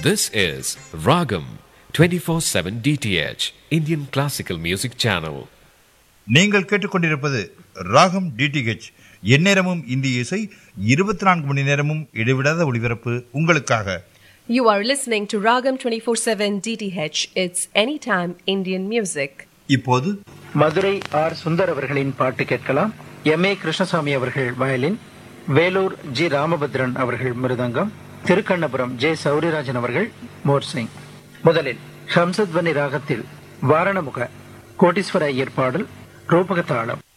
This is Ragam 24/7 DTH Indian Classical Music Channel. நீங்கள் கேட்டுக்கொண்டிருப்பது ராகம் டிடிஹெச் எந்நேரமும் இந்திய இசை இருபத்தி நான்கு மணி நேரமும் இடைவிடாத ஒளிபரப்பு உங்களுக்காக You are listening to Ragam 24/7 DTH. It's anytime Indian music. இப்போது மதுரை ஆர் சுந்தர் அவர்களின் பாட்டு கேட்கலாம் எம் ஏ கிருஷ்ணசாமி அவர்கள் வயலின் வேலூர் ஜி ராமபத்ரன் அவர்கள் மிருதங்கம் திருக்கண்ணபுரம் ஜே சௌரிராஜன் அவர்கள் மோர்சிங் முதலில் ஹம்சத்வனி ராகத்தில் வாரணமுக கோட்டீஸ்வர ஐயர் பாடல் ரூபகதாளம்